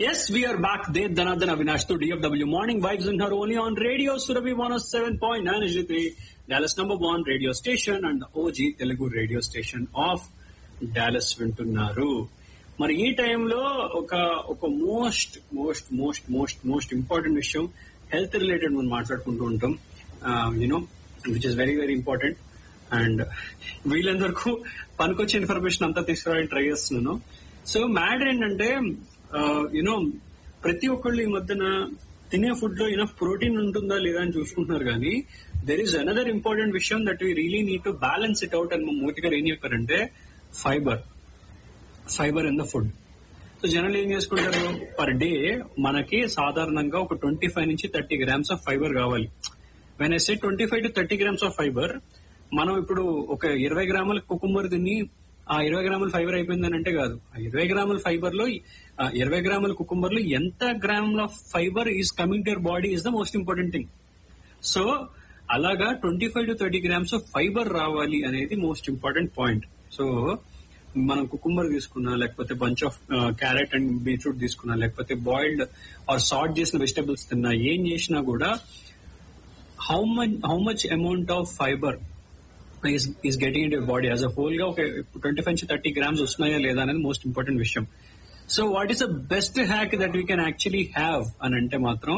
Yes, we are back. Dev Dhanadhan Avinash to DFW Morning Vibes in her only on Radio Surabhi 107.9 HD3, Dallas number one radio station and the OG Telugu radio station of Dallas వింటున్నారు మరి ఈ టైంలో ఒక ఒక most most most most most important విషయం health related మనం మాట్లాడుకుంటూ ఉంటాం you know which is very very important and వీళ్ళంత వరకు పనికొచ్చే ఇన్ఫర్మేషన్ అంతా తీసుకురావడానికి ట్రై చేస్తున్నాను సో మ్యాటర్ ఏంటంటే యూనో ప్రతి ఒక్కళ్ళు ఈ మధ్యన తినే ఫుడ్ లో ఇనఫ్ ప్రోటీన్ ఉంటుందా లేదా అని చూసుకుంటున్నారు కానీ దెర్ ఈస్ అనదర్ ఇంపార్టెంట్ విషయం that we really need to balance it out అని మా మోతి గారు ఏం చెప్పారంటే fibre fibre in the food so general ఏం చేసుకుంటారు పర్ డే మనకి సాధారణంగా ఒక ట్వంటీ ఫైవ్ నుంచి థర్టీ గ్రామ్స్ ఆఫ్ ఫైబర్ కావాలి when I say twenty five to thirty grams of fibre మనం ఇప్పుడు ఒక ఇరవై గ్రాముల కుకుంబర్ తిని ఆ ఇరవై గ్రాముల ఫైబర్ అయిపోయిందని అంటే కాదు ఆ ఇరవై గ్రాముల ఫైబర్ లో ఆ ఇరవై గ్రాముల కుకుంబర్ లో ఎంత గ్రాముల fibre is coming to your body is the most important thing so అలాగా twenty five to thirty grams of fibre రావాలి అనేది మోస్ట్ ఇంపార్టెంట్ పాయింట్ సో మనం కుకుంబర్ తీసుకున్నా లేకపోతే bunch of carrot and beetroot తీసుకున్నా లేకపోతే బాయిల్డ్ ఆర్ సాల్ట్ చేసిన vegetables తిన్నా ఏం చేసినా కూడా how much how much amount of fibre is is getting in body as a whole గా ఒక ట్వంటీ ఫైవ్ నుంచి థర్టీ గ్రామ్స్ వస్తున్నాయా లేదా అనేది మోస్ట్ ఇంపార్టెంట్ విషయం so what is the best hack that we can actually have అని అంటే మాత్రం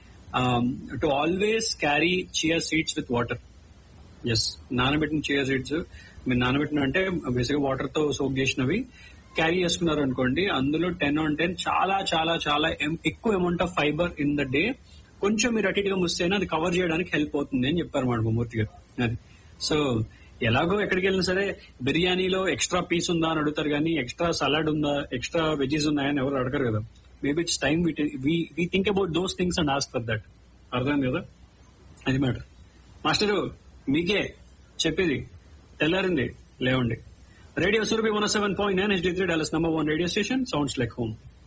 to always carry chia seeds with water yes నానబెట్టిన చియర్ సీడ్స్ మీరు నానబెట్టిన అంటే బేసిక్గా వాటర్ తో సోక్ చేసినవి క్యారీ చేసుకున్నారు అనుకోండి అందులో టెన్ ఆన్ టెన్ చాలా చాలా చాలా ఎక్కువ amount of fibre in the day కొంచెం మీరు అటు ఇటుగా ముస్తేనే అది కవర్ చేయడానికి హెల్ప్ అవుతుంది అని చెప్పారు మాట మూర్తి గారు అది సో ఎలాగో ఎక్కడికి వెళ్ళినా సరే బిర్యానీలో ఎక్స్ట్రా పీస్ ఉందా అని అడుగుతారు కానీ ఎక్స్ట్రా సలాడ్ ఉందా ఎక్స్ట్రా వెజీస్ ఉన్నాయని ఎవరు అడగరు కదా maybe it's time we think about those things and ask for that అర్థం కదా అది మ్యాటర్ మాస్టరు మీకే చెప్పేది తెల్లారింది లేవండి radio Surabhi one seven point nine HD three Dallas number one radio station sounds like home